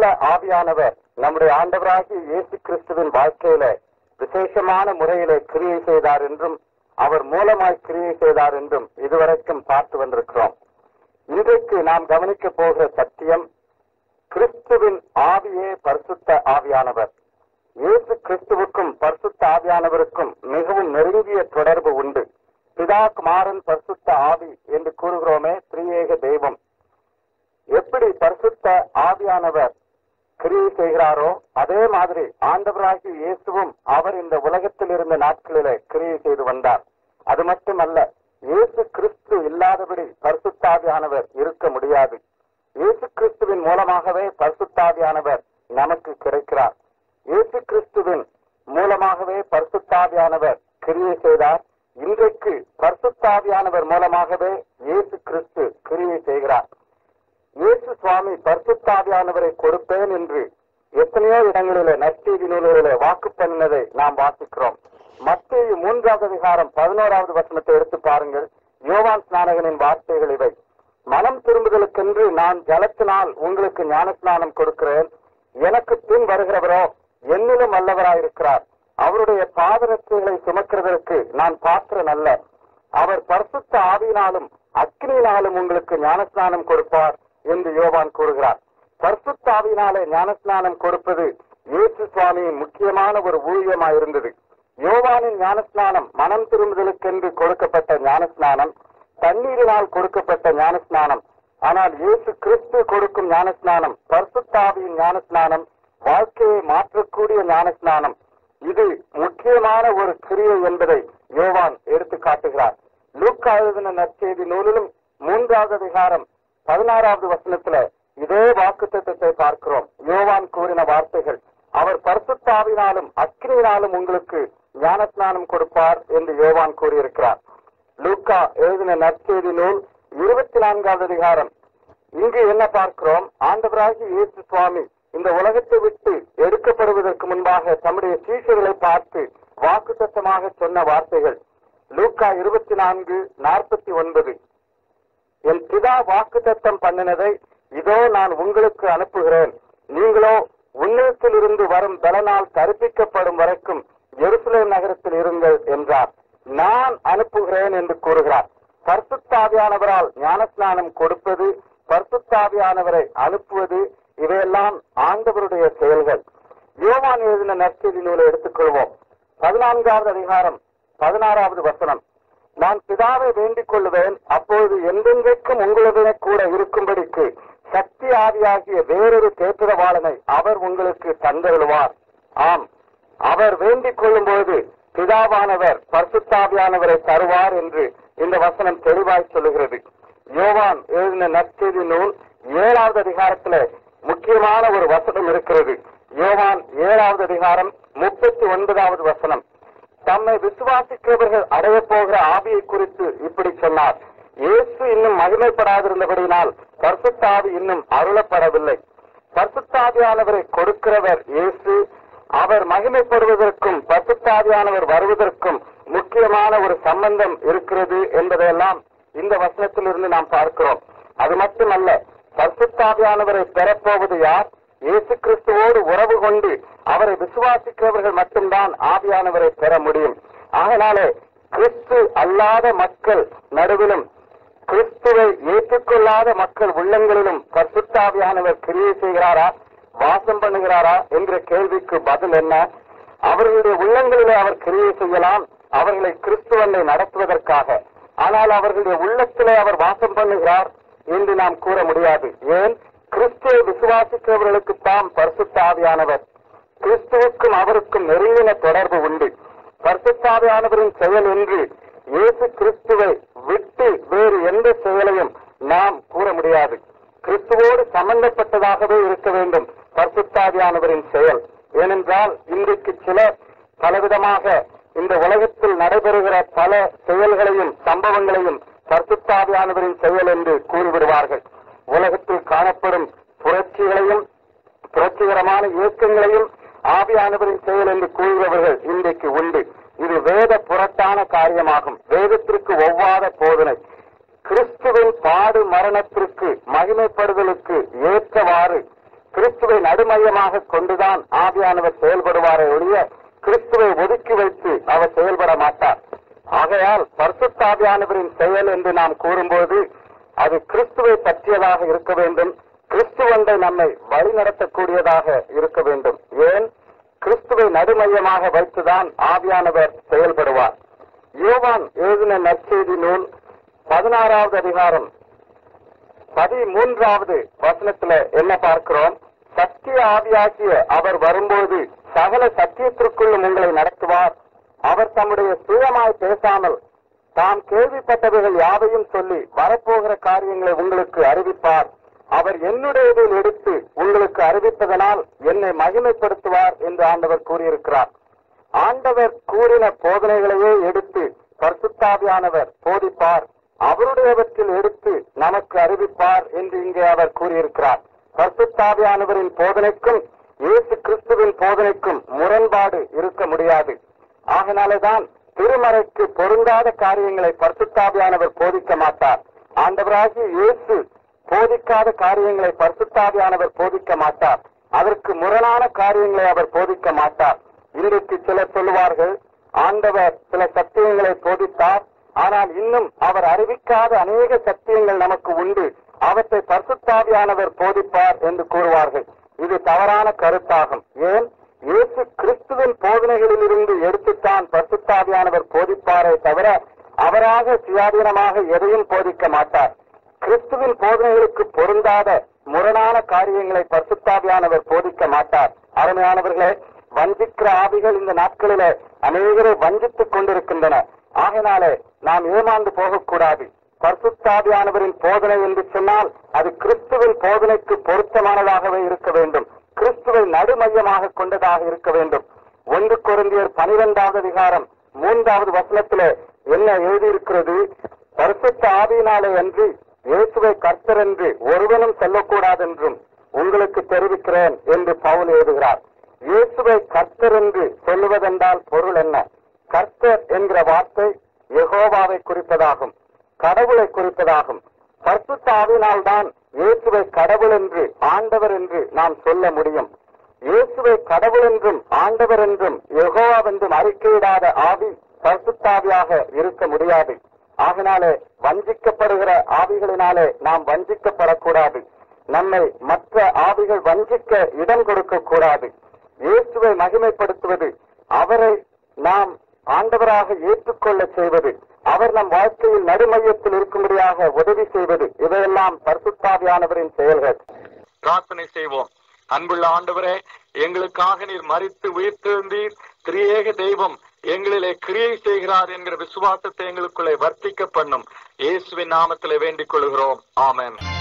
உயிருள்ள ஆவியானவர் நம்முடைய ஆண்டவராகிய இயேசு கிறிஸ்துவின் வாழ்க்கையில விசேஷமான முறையிலே கிரியை செய்தார் என்றும் அவர் மூலமாய் கிரியை செய்தார் என்றும் இதுவரைக்கும் பார்த்து வந்திருக்கிறோம் இன்றைக்கு நாம் கவனிக்க போகிற சத்தியம் கிறிஸ்துவின் ஆவியே பரிசுத்த ஆவியானவர் இயேசு கிறிஸ்துவுக்கும் பரிசுத்த ஆவியானவருக்கும் மிகவும் நெருங்கிய தொடர்பு உண்டு பிதா குமாரன் பரிசுத்த ஆவி என்று கூறுகிறோமே திரியேக தெய்வம் எப்படி பரிசுத்த ஆவியானவர் கிரியை செய்கிறாரோ அதே மாதிரி ஆண்டவராகிய இயேசுவும் அவர் இந்த உலகத்தில் இருந்த நாட்களிலே கிரியை செய்து வந்தார் அது மட்டுமல்ல இயேசு கிறிஸ்து இல்லாதபடி பரிசுத்தாவியானவர் இருக்க முடியாது இயேசு கிறிஸ்துவின் மூலமாகவே பரிசுத்தாவியானவர் நமக்கு கிடைக்கிறார் இயேசு கிறிஸ்துவின் மூலமாகவே பரிசுத்தாவியானவர் கிரியை செய்தார் இன்றைக்கு பரிசுத்தாவியானவர் மூலமாகவே இயேசு கிறிஸ்து கிரியை செய்கிறார் இயேசு சுவாமி பரிசுத்தாவியானவரை கொடுப்பேன் என்று எத்தனையோ இடங்களிலே நற்செய்தி நூல்களிலே வாக்கு பண்ணினதை நாம் வாசிக்கிறோம் மத்திய மூன்றாவது அதிகாரம் பதினோராவது வசனத்தை எடுத்து பாருங்கள் யோவான் ஸ்நானகனின் வார்த்தைகள் இவை மனம் திரும்புதலுக்கென்று நான் ஜலத்தினால் உங்களுக்கு ஞான ஸ்நானம் கொடுக்கிறேன் எனக்கு பின் வருகிறவரோ என்னிலும் அல்லவராயிருக்கிறார் அவருடைய பாதரட்சைகளை சுமக்கிறதற்கு நான் பாத்திரன் அல்ல அவர் பரிசுத்த ஆவியினாலும் அக்னியினாலும் உங்களுக்கு ஞானஸ்நானம் கொடுப்பார் என்று யோவான் கூறுகிறார் பரிசுத்த ஆவியினாலே ஞானஸ்நானம் கொடுப்பது இயேசு சுவாமியின் முக்கியமான ஒரு ஊழியமாயிருந்தது யோவானின் ஞானஸ்நானம் மனம் திரும்புதலுக்கென்று கொடுக்கப்பட்ட ஞானஸ்நானம் தண்ணீரினால் கொடுக்கப்பட்ட ஞானஸ்நானம் ஆனால் இயேசு கிறிஸ்து கொடுக்கும் ஞானஸ்நானம் பரிசுத்தாவியின் ஞானஸ்நானம் வாழ்க்கையை மாற்றக்கூடிய ஞானஸ்நானம் இது முக்கியமான ஒரு கிரியை என்பதை யோவான் எடுத்து காட்டுகிறார் லூக்கா எழுதின நற்செய்தி நூலிலும் மூன்றாவது அதிகாரம் பதினாறாவது வசனத்துல இதே வாக்குத்தத்தத்தை பார்க்கிறோம் யோவான் கூறின வார்த்தைகள் அவர் பரிசுத்தாவினாலும் அக்னியினாலும் உங்களுக்கு ஞானஸ்நானம் கொடுப்பார் என்று யோவான் கூறியிருக்கிறார் லூக்கா எழுதின நற்செய்தி நூல் இருபத்தி நான்காவது அதிகாரம் இங்கு என்ன பார்க்கிறோம் ஆண்டவராகிய இயேசு சுவாமி இந்த உலகத்தை விட்டு எடுக்கப்படுவதற்கு முன்பாக தம்முடைய சீஷர்களை பார்த்து வாக்குத்தத்தமாக சொன்ன வார்த்தைகள் லூக்கா இருபத்தி நான்கு நாற்பத்தி ஒன்பது என் பிதா வாக்குத்தத்தம் பண்ணினதை இதோ நான் உங்களுக்கு அனுப்புகிறேன் நீங்களோ உன்னதத்திலிருந்து வரும் பலனால் கற்பிக்கப்படும் வரைக்கும் எருசலேம் நகரத்தில் இருங்கள் என்றார் நான் அனுப்புகிறேன் என்று கூறுகிறார் பரிசுத்தாவியானவரால் ஞானஸ்நானம் கொடுப்பது பரிசுத்தாவியானவரை அனுப்புவது இவையெல்லாம் ஆண்டவருடைய செயல்கள் யோவான் எழுதின நற்செய்தி நூலை எடுத்துக்கொள்வோம் பதினான்காவது அதிகாரம் பதினாறாவது வசனம் நான் பிதாவை வேண்டிக் கொள்ளுவேன் அப்பொழுது என்றென்றைக்கும் உங்களுடனே கூட இருக்கும்படிக்கு சக்தி ஆவியாகிய வேறொரு தேற்றவாளனை அவர் உங்களுக்கு தந்தருளுவார் ஆம் அவர் வேண்டிக் கொள்ளும்போது பிதாவானவர் பரிசுத்தாவியானவரை தருவார் என்று இந்த வசனம் தெளிவாய் சொல்லுகிறது யோவான் எழுதின நற்செய்தி நூல் ஏழாவது அதிகாரத்துல முக்கியமான ஒரு வசனம் இருக்கிறது யோவான் ஏழாவது அதிகாரம் முப்பத்தி ஒன்பதாவது வசனம் தம்மை விசுவாசிக்கிறவர்கள் அடைய போகிற ஆவியை குறித்து இப்படி சொன்னார் இயேசு இன்னும் மகிமைப்படாதிருந்தபடியினால் பரிசுத்தாவி இன்னும் அருளப்படவில்லை பரிசுத்தாவியானவரை கொடுக்கிறவர் இயேசு அவர் மகிமைப்படுவதற்கும் பரிசுத்தாவியானவர் வருவதற்கும் முக்கியமான ஒரு சம்பந்தம் இருக்கிறது என்பதையெல்லாம் இந்த வசனத்திலிருந்து நாம் பார்க்கிறோம் அது மட்டுமல்ல பரிசுத்தாவியானவரை பெறப்போவது யார் இயேசு கிறிஸ்துவோடு உறவு கொண்டு அவரை விசுவாசிக்கிறவர்கள் மட்டும்தான் ஆவியானவரை பெற முடியும் ஆகனாலே கிறிஸ்து அல்லாத மக்கள் நடுவிலும் கிறிஸ்துவை ஏற்றுக்கொள்ளாத மக்கள் உள்ளங்களிலும் பரிசுத்தாவியானவர் கிரியை செய்கிறாரா வாசம் பண்ணுகிறாரா என்ற கேள்விக்கு பதில் என்ன அவர்களுடைய உள்ளங்களிலே அவர் கிரியை செய்யலாம் அவர்களை கிறிஸ்துவனை நடத்துவதற்காக ஆனால் அவர்களுடைய உள்ளத்திலே அவர் வாசம் பண்ணுகிறார் என்று நாம் கூற முடியாது ஏன் கிறிஸ்துவை விசுவாசிக்கிறவர்களுக்கு தாம் பரிசுத்தாவியானவர் கிறிஸ்துவுக்கும் அவருக்கும் நெருங்கின தொடர்பு உண்டு பரிசுத்தாவியானவரின் செயல் என்று இயேசு கிறிஸ்துவை விட்டு வேறு எந்த செயலையும் நாம் கூற முடியாது கிறிஸ்துவோடு சம்பந்தப்பட்டதாகவே இருக்க வேண்டும் பரிசுத்தாவியானவரின் செயல் ஏனென்றால் இன்றைக்கு சிலர் பலவிதமாக இந்த உலகத்தில் நடைபெறுகிற பல செயல்களையும் சம்பவங்களையும் பரிசுத்தாவியானவரின் செயல் என்று கூறிவிடுவார்கள் உலகத்தில் காணப்படும் புரட்சிகளையும் புரட்சிகரமான இயக்கங்களையும் ஆவியானவரின் செயல் என்று கூறுபவர்கள் இன்றைக்கு உண்டு இது வேத புரட்டான காரியமாகும் வேதத்திற்கு ஒவ்வாத போதனை கிறிஸ்துவின் பாடு மரணத்திற்கு மகிமைப்படுதலுக்கு ஏற்றவாறு கிறிஸ்துவை நடுமையமாக கொண்டுதான் ஆவியானவர் செயல்படுவாரே ஒழிய கிறிஸ்துவை ஒதுக்கி வைத்து அவர் செயல்பட மாட்டார் ஆகையால் பரிசுத்தாவியானவரின் செயல் என்று நாம் கூறும்போது அது கிறிஸ்துவை பற்றியதாக இருக்க வேண்டும் கிறிஸ்துவண்டை நம்மை வழிநடத்தக்கூடியதாக இருக்க வேண்டும் ஏன் கிறிஸ்துவை நடுமையமாக வைத்துதான் ஆவியானவர் செயல்படுவார் யோவான் எழுதின நற்செய்தி நூல் பதினாறாவது அதிகாரம் பதிமூன்றாவது வசனத்துல என்ன பார்க்கிறோம் சத்திய ஆவியாகிய அவர் வரும்போது சகல சத்தியத்திற்குள்ளும் உங்களை நடத்துவார் அவர் தம்முடைய சுயமாய் பேசாமல் தாம் கேள்விப்பட்டவைகள் யாவையும் சொல்லி வரப்போகிற காரியங்களை உங்களுக்கு அறிவிப்பார் அவர் என்னுடையதில் எடுத்து உங்களுக்கு அறிவிப்பதனால் என்னை மகிமைப்படுத்துவார் என்று ஆண்டவர் கூறியிருக்கிறார் ஆண்டவர் கூறின போதனைகளையே எடுத்து பரிசுத்தாவியானவர் போதிப்பார் அவருடையவற்றில் எடுத்து நமக்கு அறிவிப்பார் என்று இங்கே அவர் கூறியிருக்கிறார் பரிசுத்தாவியானவரின் போதனைக்கும் இயேசு கிறிஸ்துவின் போதனைக்கும் முரண்பாடு இருக்க முடியாது ஆகினாலேதான் திருமறைக்கு பொருந்தாத காரியங்களை பரிசுத்தாவியானவர் போதிக்க மாட்டார் ஆண்டவராகிய இயேசு போதிக்காத காரியங்களை பரிசுத்தாவியானவர் போதிக்க மாட்டார் அதற்கு முரணான காரியங்களை அவர் போதிக்க மாட்டார் இன்றைக்கு சிலர் சொல்லுவார்கள் ஆண்டவர் சில சத்தியங்களை போதித்தார் ஆனால் இன்னும் அவர் அறிவிக்காத அநேக சத்தியங்கள் நமக்கு உண்டு அவற்றை பரிசுத்தாவியானவர் போதிப்பார் என்று கூறுவார்கள் இது தவறான கருத்தாகும் ஏன் இயேசு கிறிஸ்துவின் போதனைகளிலிருந்து எடுத்துத்தான் பரிசுத்தாவியானவர் போதிப்பாரே தவிர அவராக சுயாதீனமாக எதையும் போதிக்க மாட்டார் கிறிஸ்துவின் போதனைகளுக்கு பொருந்தாத முரணான காரியங்களை பரிசுத்தாவியானவர் போதிக்க மாட்டார் அருமையானவர்களே வஞ்சிக்கிற ஆவிகள் இந்த நாட்களிலே அநேகரை வஞ்சித்துக் கொண்டிருக்கின்றன ஆகினாலே நாம் ஏமாந்து போகக்கூடாது பரிசுத்தாவியானவரின் போதனை என்று சொன்னால் அது கிறிஸ்துவின் போதனைக்கு பொருத்தமானதாகவே இருக்க வேண்டும் கிறிஸ்துவை நடுமையமாக கொண்டதாக இருக்க வேண்டும் ஒன்று குருந்தியர் பனிரெண்டாவது அதிகாரம் மூன்றாவது வசனத்திலே என்ன எழுதியிருக்கிறது பரிசுத்த ஆவியினாலே அன்றி இயேசுவை கர்த்தர் என்று ஒருவனும் சொல்லக்கூடாதென்றும் உங்களுக்கு தெரிவிக்கிறேன் என்று பவுல் எழுதுகிறார் இயேசுவை கர்த்தர் என்று சொல்லுவதென்றால் பொருள் என்ன கர்த்தர் என்கிற வார்த்தை யெகோவாவை குறிப்பதாகும் கடவுளை குறிப்பதாகும் பரிசுத்த ஆவியினால்தான் இயேசுவை கடவுள் என்று ஆண்டவர் என்று நாம் சொல்ல முடியும் இயேசுவை கடவுள் என்றும் ஆண்டவர் என்றும் யெகோவாவென்றும் அறிக்கையிடாத ஆவி பரிசுத்தாவியாக இருக்க முடியாது ஆகினாலே வஞ்சிக்கப்படுகிற ஆவிகளினாலே நாம் வஞ்சிக்கப்படக்கூடாது நம்மை மற்ற ஆவிகள் வஞ்சிக்க இடம் கொடுக்க கூடாது இயேசுவை மகிமைப்படுத்துவது அவரை நாம் ஆண்டவராக ஏற்றுக்கொள்ள செய்வது அவர் நம் வாழ்க்கையில் நடுமையத்தில் இருக்கும்படியாக உதவி செய்வது இவையெல்லாம் பரிசுத்தாவியானவரின் செயல்கள் பிரார்த்தனை செய்வோம் அன்புள்ள ஆண்டவரே எங்களுக்காக நீர் மறித்து உயிர்த்தெழுந்தீர் திரியேக தெய்வம் எங்களிலே கிரியை செய்கிறார் என்கிற விசுவாசத்தை எங்களுக்குள்ளே வர்த்திக்க பண்ணும் இயேசுவின் நாமத்திலே வேண்டிக் கொள்கிறோம் ஆமென்